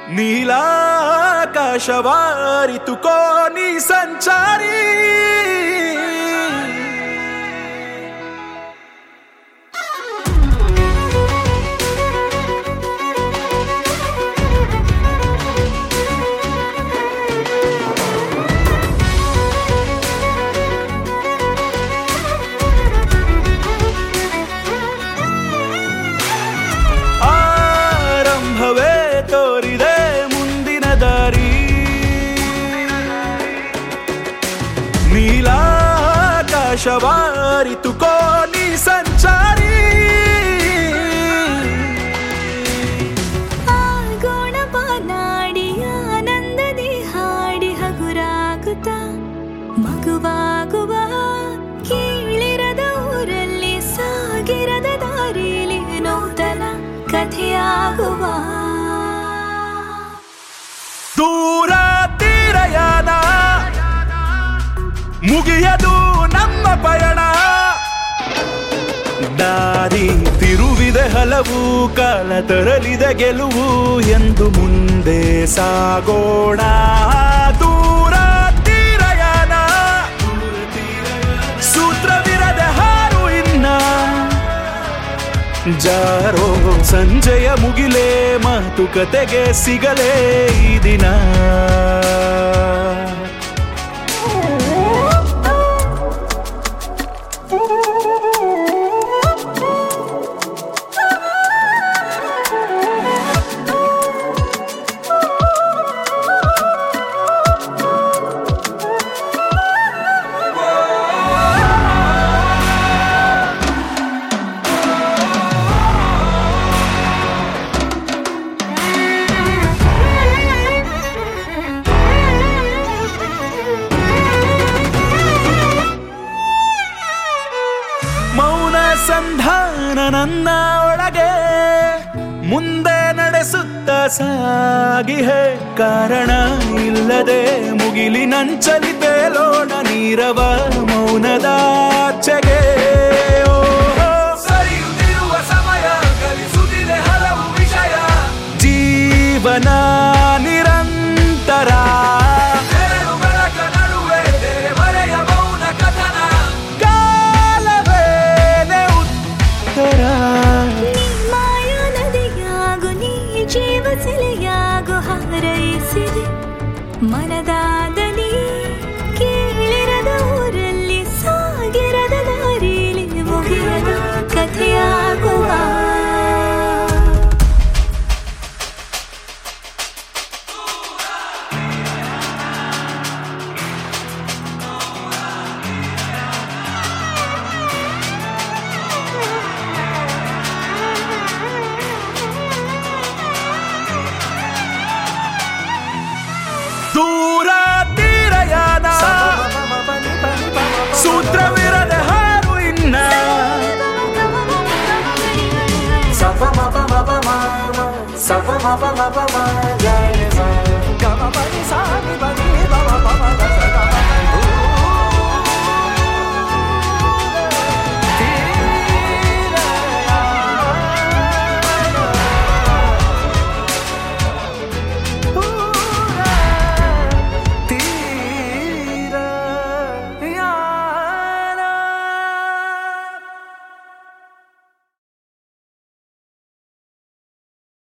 ನೀಲಾಕಾಶವಾರಿತುಕೋ ನೀ ಸಂಚಾರಿ ಆರಂಭವೇ ತೋರಿದೆ ಮುಂದಿನ ದಾರಿ ನೀಲಾಕಾಶವಾರಿತುಕೋ ನೀ ಸಂಚಾರಿ ಆಗೋಣ ಬಾನಾಡಿ ಆನಂದದಿ ಹಾಡಿ ಹಗುರಾಗುತ್ತ ಮಗುವಾಗುವ ಕೀಳಿರದ ಊರಲ್ಲಿ ಸಾಗಿರದ ದಾರಿಲಿ ನೂತನ ಕಥೆಯಾಗುವ ದೂರ ತೀರಯಾನ ಮುಗಿಯದು ನಮ್ಮ ಪಯಣ ದಾರಿ ತಿರುವಿದೆ ಹಲವು ಕಾಲ ತರಲಿದೆ ಗೆಲುವು ಎಂದು ಮುಂದೆ ಸಾಗೋಣ ದೂರ ತೀರಯಾನ ಸೂತ್ರವಿರದೆ ಹಾರು ಇನ್ನ ಜಾರೋ ಸಂಜೆಯ ಮುಗಿಲೇ ಮಾತುಕತೆಗೆ ಸಿಗಲೇ ಈ ದಿನ ಮೌನ ಸಂಧಾನ ನನ್ನ ಒಳಗೆ ಮುಂದೆ ನಡೆಸುತ್ತ ಸಾಗಿಹೆ ಕಾರಣ ಇಲ್ಲದೆ ಮುಗಿಲಿನಂಚಲಿ ತೇಲೋಣ ನೀರವ ಮೌನದಾಚೆಗೆ ಸರಿಯುತ್ತಿರುವ ಸಮಯ ಕಲಿಸುತ್ತಿದೆ ಹಲವು ವಿಷಯ ಜೀವನ ನಿರಂತರ ಬೆಳಕ ನಡುವೆ ಮರೆಯ ಮೌನ ಕಥನ ಕಾಲವೇನೆ ಉತ್ತರ ನೀ ಮಾಯಾ ನದಿಯಾಗು ನೀ ಜೀವ ಸೆಲೆಯಾಗು ಹಾರೈಸಿದೆ ಮನದಾದನಿ ಕೇಳಿರದ ಊರಲ್ಲಿ ಸಾಗಿರದ ದಾರಿಲಿ ಮುಗಿಯದ ಕಥೆಯಾಗುವ ದೂರ ತೀರಯಾನ ಸೂತ್ರವಿರದೆ ಹಾರು ಇನ್ನ Sa pa ma pa ma pa ma, sa pa ma pa ma pa ma,